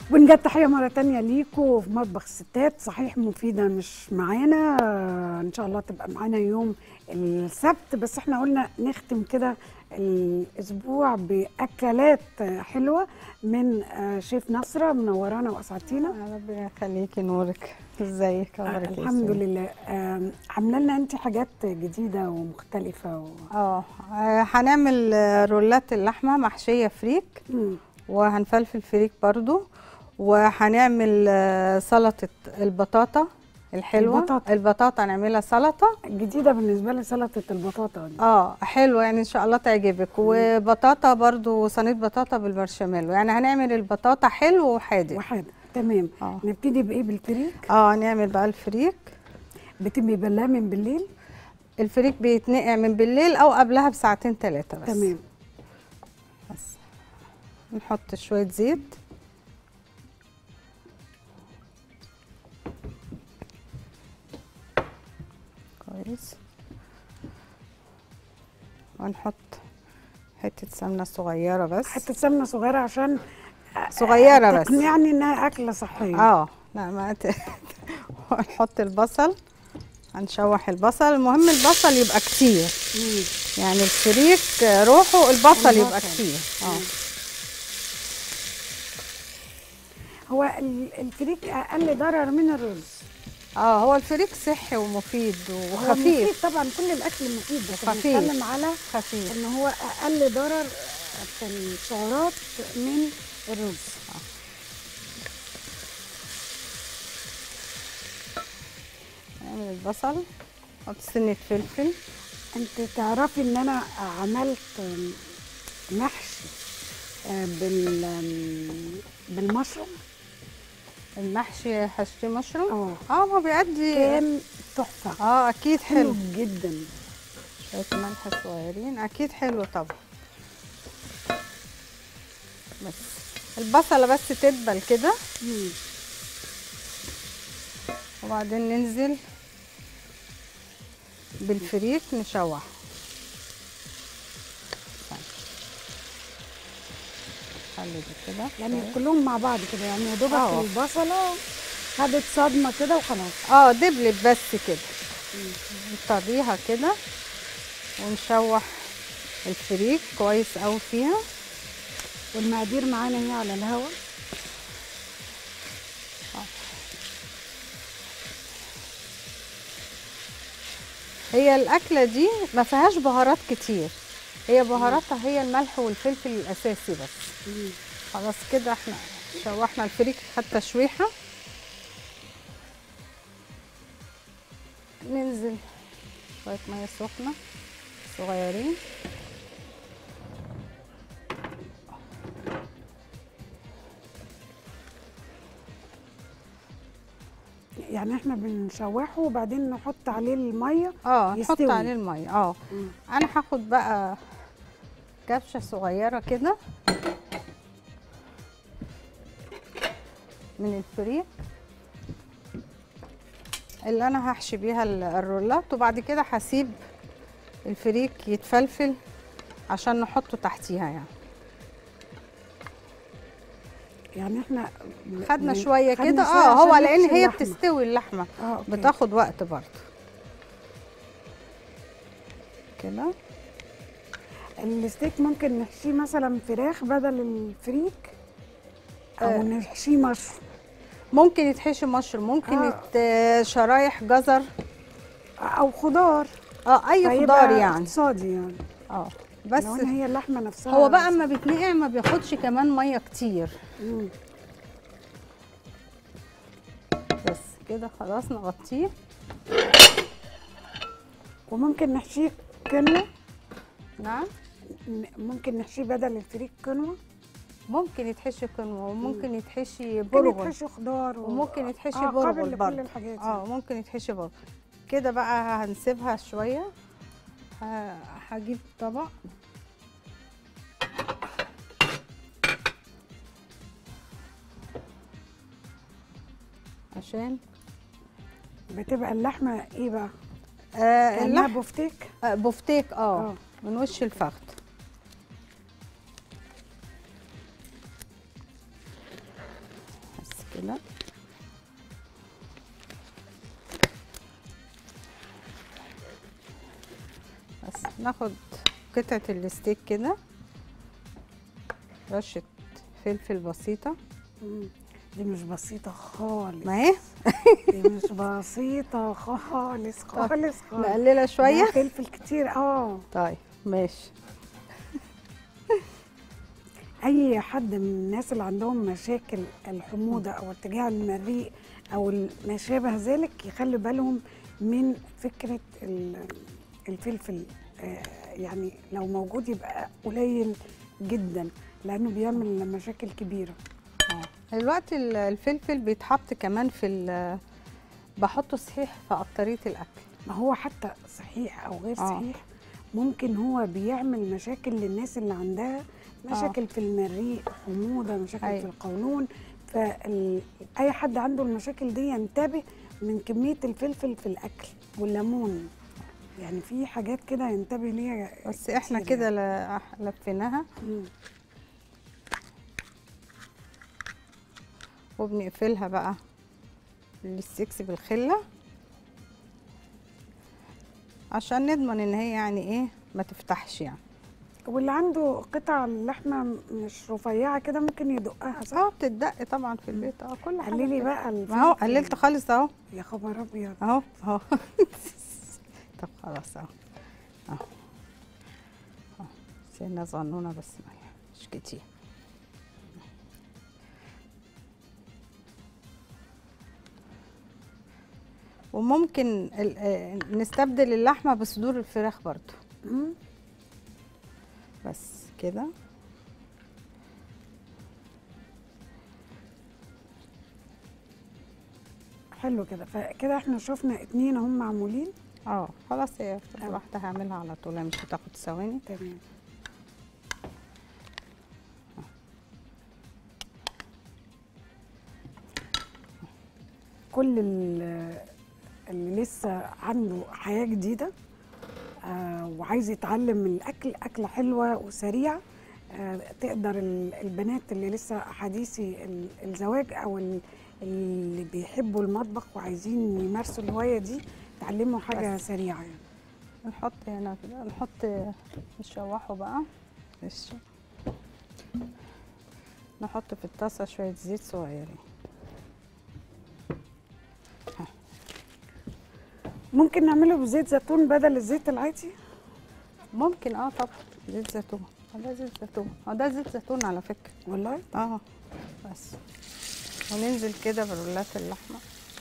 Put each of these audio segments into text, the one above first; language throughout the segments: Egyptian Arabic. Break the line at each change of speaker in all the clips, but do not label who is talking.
ونجد تحية مرة تانية ليكوا في مطبخ الستات صحيح مفيدة مش معانا آه، إن شاء الله تبقى معانا يوم السبت بس احنا قلنا نختم كده الأسبوع بأكلات حلوة من آه، شيف نصرة منورانا وأسعدتينا
ربنا يخليكي نورك ازيك
آه،
اخبارك إيه؟
الحمد لله آم، عاملة لنا أنت حاجات جديدة ومختلفة و...
اه آه، هنعمل آه، رولات اللحمه محشيه فريك
مم.
وهنفلفل فريك برضو وهنعمل آه، سلطه البطاطا الحلوه
البطاطا.
البطاطا هنعملها سلطه
جديدة بالنسبة لي سلطة البطاطا دي
اه حلوه يعني ان شاء الله تعجبك وبطاطا برضو صينيه بطاطا بالمارشميلو يعني هنعمل البطاطا حلو وحادق
واحد تمام
اه
نبتدي بإيه بالفريك
اه نعمل بقى الفريك
بتبقي بلاه من بالليل
الفريك بيتنقع من بالليل او قبلها بساعتين ثلاثه بس
تمام
بس نحط شوية زيت كويس ونحط حتة سمنة صغيرة بس
حته سمنه صغيره عشان
صغيرة بس
تقنعني انها اكله صحيه
اه لا ما ت... ونحط البصل هنشوح البصل المهم البصل يبقى كتير
مم.
يعني الفريك روحه البصل يبقى
البصل.
كتير اه
هو ال- الفريك اقل ضرر من الرز
اه هو الفريك صحي ومفيد
هو
وخفيف
مفيد طبعا كل الاكل مفيد بس
وخفيف.
بنتكلم على
خفيف
ان هو اقل ضرر في السعرات من الرز
نعمل البصل نحط سنة فلفل
انت تعرفي ان انا عملت محشي آه، بال بالمشروم
المحشي حشي مشروم
اه
اه ما بيأدي
كان تحفه
اه اكيد
حلو
حلو
جدا
شوية ملح صغيرين اكيد حلو طبعا بس البصلة بس تدبل كده
مم.
وبعدين ننزل بالفريك نشوح خلي دي كده
يعني
شوية.
كلهم مع بعض كده يعني يا دوبك
اه.
البصله خدت صدمه كده وخلاص
اه دبلت بس كده نطريها كده ونشوح الفريك كويس قوي فيها
والمقادير معانا هي على الهوا
هي الاكله دي ما فيهاش بهارات كتير هي بهاراتها هي الملح والفلفل الاساسي بس خلاص كده احنا شوحنا الفريك خد تشويحه ننزل شويه ميه سخنه صغيرين
يعني احنا بنشوحه وبعدين نحط عليه الميه
اه نحط
يستوي.
عليه الميه اه انا هاخد بقى كبشه صغيره كده من الفريك اللي انا هحشي بيها ال- الرولات وبعد كده هسيب الفريك يتفلفل عشان نحطه تحتيها يعني
يعني احنا
خدنا
بن-
شويه
خدنا
كده
شوية
اه هو
عشان
لان
نحشي
هي
اللحمة.
بتستوي اللحمه
اه أوكي.
بتاخد وقت برضه كده
الستيك ممكن نحشيه مثلا فراخ بدل الفريك او
آه.
نحشيه مشروم
ممكن يتحشي مشروم ممكن
آه.
يت... شرايح جزر
او خضار
اه اي
فيبقى
خضار يعني
اقتصادي يعني
اه بس
لو إن هي اللحمه نفسها
هو بقى اما بيتنقع ما بياخدش كمان ميه كتير
مم.
بس كده خلاص نغطيه
وممكن نحشيه كنوه
نعم
ن- ممكن نحشيه بدل الفريك كنوه
ممكن يتحشي كنوه وممكن يتحشي
ممكن
برغل
يتحشي خضار و...
وممكن يتحشي
آه، قابل
برغل
لكل
برضه
الحاجات دي.
اه ممكن يتحشي برغل كده بقى هنسيبها شويه ه- هجيب طبق عشان
بتبقى اللحمه ايه بقى
آه
كانها
اللحم
بفتيك
آه بفتيك اه
آه.
من وش الفخذ كده بس ناخد قطعة الستيك كده رشة فلفل بسيطة
مم. دي مش بسيطة خالص
ما هي
دي مش بسيطة خالص خالص خالص
نقللها شوية
ده فلفل كتير اه
طيب ماشي
اي حد من الناس اللي عندهم مشاكل الحموضه او ارتجاع المريء او ما شابه ذلك يخلي بالهم من فكره ال- الفلفل آه، يعني لو موجود يبقى قليل جدا لانه بيعمل مشاكل كبيره
اه دلوقتي ال- الفلفل بيتحط كمان في ال- بحطه صحيح في قطرية الأكل
ما هو حتى صحيح او غير
آه.
صحيح ممكن هو بيعمل مشاكل للناس اللي عندها مشاكل في المريء حموضه مشاكل
أيوة.
في القولون فاي حد عنده المشاكل دي ينتبه من كميه الفلفل في الاكل والليمون يعني في حاجات كده ينتبه ليها
بس احنا
كتير
كده ل- لفيناها
يعني. مم.
وبنقفلها بقى الستيكس بالخلة عشان نضمن ان هي يعني ايه ما تفتحش يعني
واللي عنده قطع اللحمه مش رفيعه كده ممكن يدقها صح؟
اه بتدق طبعا في البيت اه كل حاجه
قللي
كده.
بقى
ما هو
الفلفل.
قللت خالص اهو
يا خبر ابيض
اهو اهو طب خلاص اهو اهو اهو سنة صغنونة بس ملح مش كتير وممكن ال- آه، نستبدل اللحمة بصدور الفراخ برضو
مم.
بس كده
حلو كده فكده احنا شفنا اتنين هم معمولين
اه خلاص هي
أه.
واحدة هعملها على طول هي مش هتاخد ثواني
تمام كل ال- اللي لسه عنده حياة جديدة آه وعايز يتعلم من الأكل أكلة حلوة وسريعة آه تقدر ال- البنات اللي لسه حديثي ال- الزواج أو ال- اللي بيحبوا المطبخ وعايزين يمارسوا الهواية دي يتعلموا حاجة
بس.
سريعة يعني
نحط هنا كده نحط نشوحه بقى نش- نحط في الطاسة شوية زيت صغيرين
ممكن نعمله بزيت زيتون بدل الزيت العادي
ممكن اه طبعا زيت زيتون اه ده زيت زيتون اه ده زيت زيتون على فكرة
والله
اه بس وننزل كده برولات اللحمة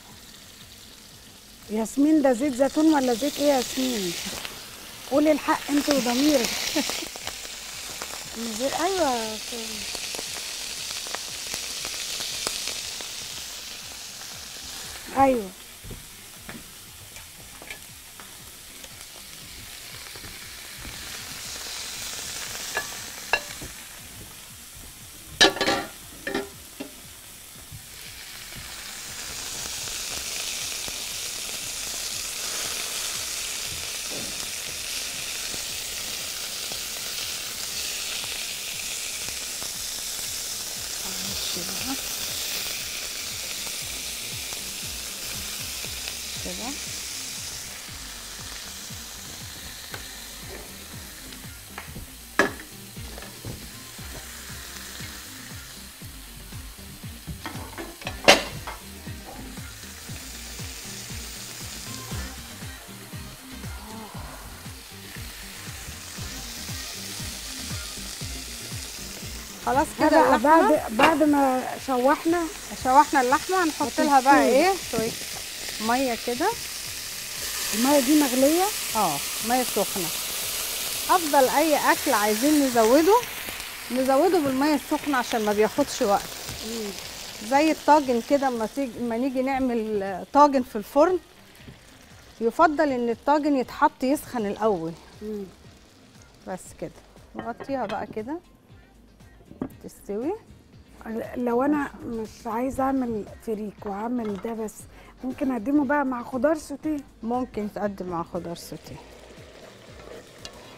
ياسمين ده زيت زيتون ولا زيت ايه يا ياسمين قولي الحق انت وضميرك زي- ايوه ايوه
ماشي بقى كده خلاص كده
كده
اللحمة
بعد بعد ما شوحنا
شوحنا اللحمه هنحط
حط
لها بقى
الفول.
ايه شويه ميه كده
الميه دي مغليه
اه ميه سخنه افضل اي اكل عايزين نزوده نزوده بالميه السخنه عشان ما بياخدش وقت زي الطاجن كده اما تيجي اما نيجي نعمل آه، طاجن في الفرن يفضل ان الطاجن يتحط يسخن الاول
مم.
بس كده نغطيها بقى كده تستوي
لو انا مش عايزه اعمل فريك واعمل ده بس ممكن اقدمه بقى مع خضار سوتيه
ممكن تقدم مع خضار سوتيه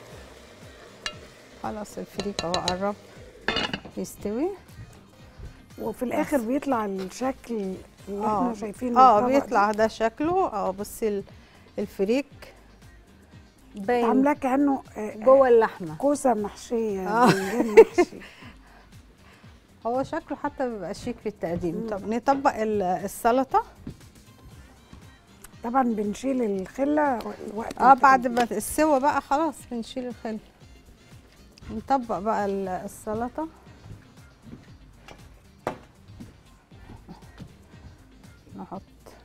خلاص الفريك اهو قرب يستوي
وفي الاخر بيطلع الشكل اللي احنا شايفينه
اه
الطبق ده.
بيطلع ده شكله اه بصي ال- الفريك باين
عاملاه كانه آه،
جوه اللحمه
كوسه محشيه
آه.
باذنجان محشي
هو شكله حتى بيبقى شيك في التقديم طب نطبق ال- السلطه
طبعا بنشيل الخله وقت
اه
التقديم.
بعد ما السوا بقى خلاص بنشيل الخل نطبق بقى ال- السلطه نحط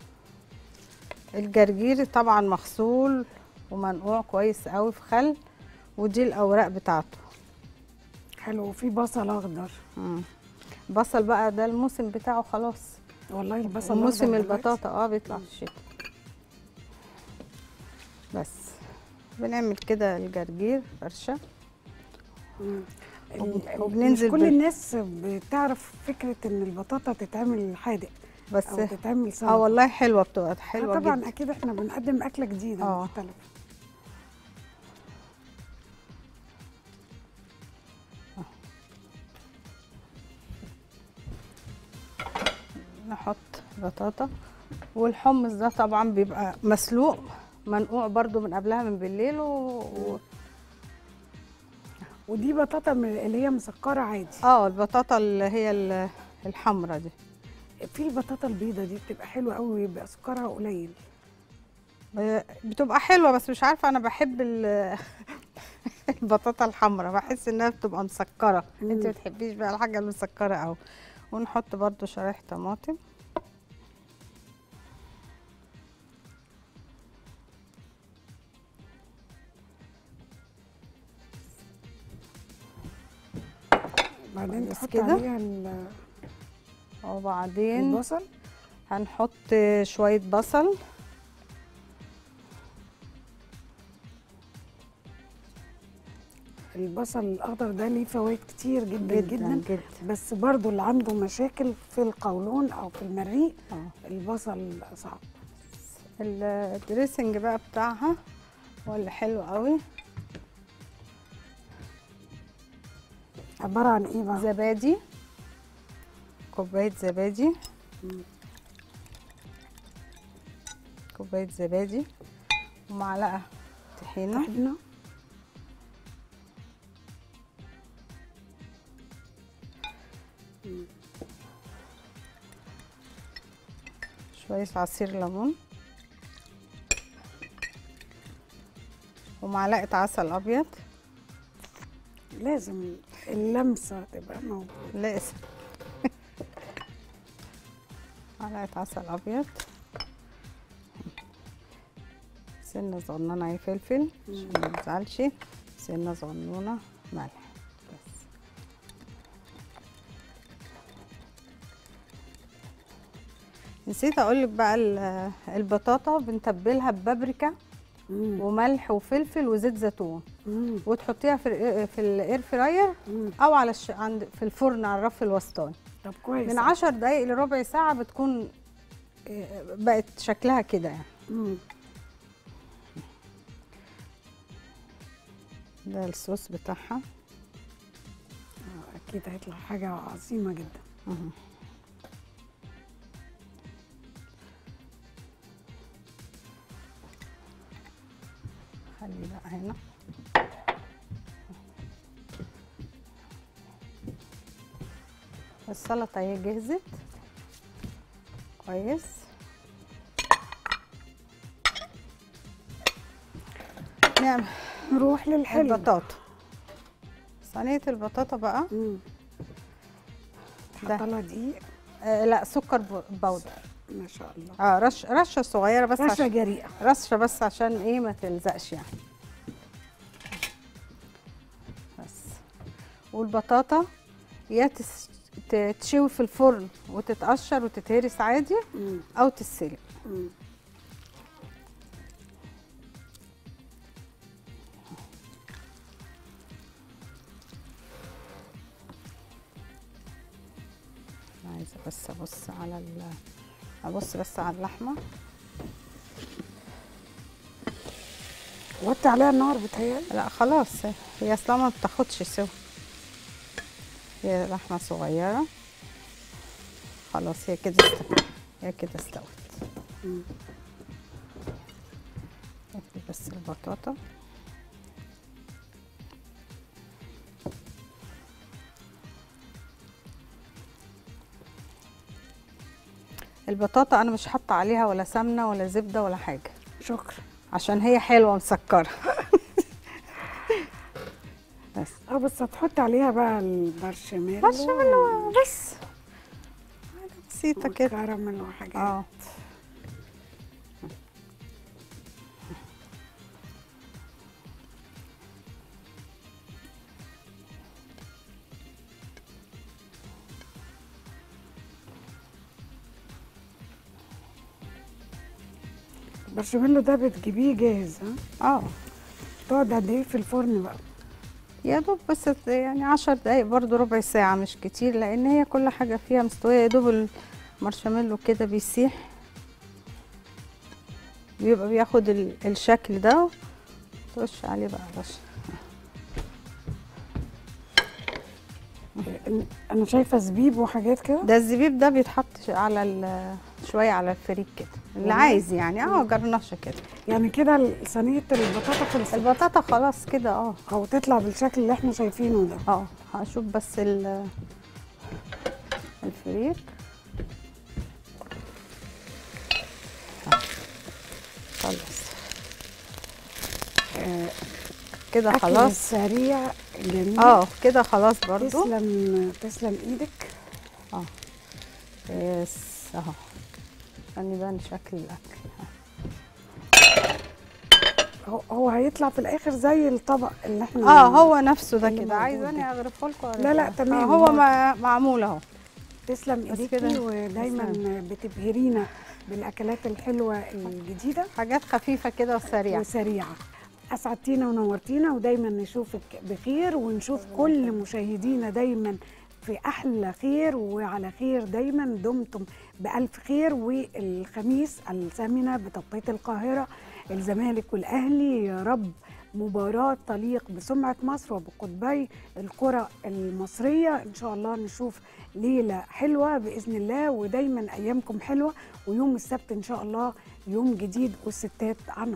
الجرجير طبعا مغسول ومنقوع كويس قوي في خل ودي الاوراق بتاعته
حلو وفي بصل اخضر
مم. بصل بقى ده الموسم بتاعه خلاص
والله البصل
موسم
الأخضر دلوقتي.
البطاطا اه بيطلع في الشتاء بس بنعمل كده الجرجير فرشه
مم.
وب-
ال- ال-
وبننزل
مش كل
بال-
الناس بتعرف فكره ان البطاطا تتعمل حادق
بس
او تتعمل سلطه
اه والله حلوه بتبقى
آه
حلوه
طبعا
جدا
اكيد احنا بنقدم اكله جديده
آه.
مختلفه
نحط بطاطا والحمص ده طبعا بيبقى مسلوق منقوع برضو من قبلها من بالليل و... و...
ودي بطاطا من اللي هي مسكره عادي
اه البطاطا اللي هي ال- الحمرا دي
في البطاطا البيضه دي بتبقى حلوه قوي ويبقى سكرها قليل
ب- بتبقى حلوه بس مش عارفه انا بحب ال- البطاطا الحمرا بحس انها بتبقى مسكره انت
مم.
ما بتحبيش بقى الحاجه المسكره قوي ونحط برضو شرايح طماطم
بعدين
كويس
تحط
كده.
عليها ال-
وبعدين
البصل
هنحط شويه بصل
البصل الاخضر ده ليه فوائد كتير جدا جدا,
جدا
جداً.
جدا
بس برضو اللي عنده مشاكل في القولون او في المريء
اه
البصل صعب
الدريسنج بقى بتاعها هو اللي حلو قوي
عباره عن ايه بقى
زبادي كوبايه زبادي
مم.
كوبايه زبادي ومعلقه طحينه
طحينه
شويه عصير ليمون ومعلقه عسل ابيض
لازم اللمسه تبقى موجوده
لازم معلقه عسل ابيض سنه صغننه اهي فلفل عشان ما نزعلش سنه صغنونه ملح بس نسيت اقول لك بقى ال- البطاطا بنتبلها ببابريكا
مم.
وملح وفلفل وزيت زيتون
مم.
وتحطيها في الإي- في الاير فراير
مم.
او على الش... عند في الفرن على الرف الوسطاني
طب كويس
من عشر دقايق لربع ساعه بتكون آه، بقت شكلها كده يعني
مم.
ده الصوص بتاعها
آه، اكيد هيطلع حاجه عظيمه جدا
مهم. خلي بقى هنا السلطة اهي جهزت كويس نعمل
نروح للحلو
البطاطا صينية البطاطا بقى
مم.
ده.
حط لها دقيق
آه لا سكر ب- بودر
ما شاء الله
اه رش رشه صغيره بس
رشه
عشان
جريئه
رشه بس عشان ايه ما تلزقش يعني بس والبطاطا يا تس- ت- تشوي في الفرن وتتقشر وتتهرس عادي
مم.
او تتسلق
مم.
عايزه بس ابص على ال ابص بس على اللحمه
وطي عليها النار بتهيألي
لا خلاص هي اصلا ما بتاخدش سوا هي لحمه صغيره خلاص هي كده استوت هي كده استوت
مم.
نقفل بس البطاطا البطاطا انا مش حاطه عليها ولا سمنه ولا زبده ولا حاجه
شكرا
عشان هي حلوه مسكره بس
اه بس هتحط عليها بقى البرشميل
مارشميلو بس حاجة بسيطه كده
والكراميل وحاجات
اه
البرشميلو ده بتجيبيه جاهز ها
اه
تقعد قد ايه في الفرن بقى
يا دوب بس يعني عشر دقايق برضو ربع ساعة مش كتير لأن هي كل حاجة فيها مستوية يا دوب المارشميلو كده بيسيح بيبقى بياخد ال- الشكل ده ترش عليه بقى رش
انا شايفه زبيب وحاجات كده
ده الزبيب ده بيتحط ش- على ال- شوية على الفريك كده اللي
والله؟
عايز يعني اه جرنشة كده
يعني كده صينيه البطاطا خلصت
البطاطا خلاص كده اه
او تطلع بالشكل اللي احنا شايفينه ده
اه هشوف بس ال- الفريك آه. خلاص
آه،
كده
أكل
خلاص
سريع جميل
اه كده خلاص برضو
تسلم تسلم ايدك
يس اهو عشان يبان شكل الاكل
هو, هو هيطلع في الاخر زي الطبق اللي احنا
اه هو نفسه ده
اللي
كده
موجود
عايزاني
ده.
اغرفه لكم
لا، لا، تمام.
هو
هو-
ما- معمول اهو
تسلم
بس
ايديكي
كده.
ودايما بتبهرينا بالاكلات الحلوه الجديده
حاجات خفيفه كده وسريعه
وسريعه اسعدتينا ونورتينا ودايما نشوفك بخير ونشوف كل مشاهدينا دايما في احلى خير وعلى خير دايما دمتم بالف خير والخميس الثامنه بتوقيت القاهره الزمالك والاهلي يا رب مباراة تليق بسمعة مصر وبقطبي الكرة المصرية إن شاء الله نشوف ليلة حلوة بإذن الله ودايما أيامكم حلوة ويوم السبت إن شاء الله يوم جديد والستات عن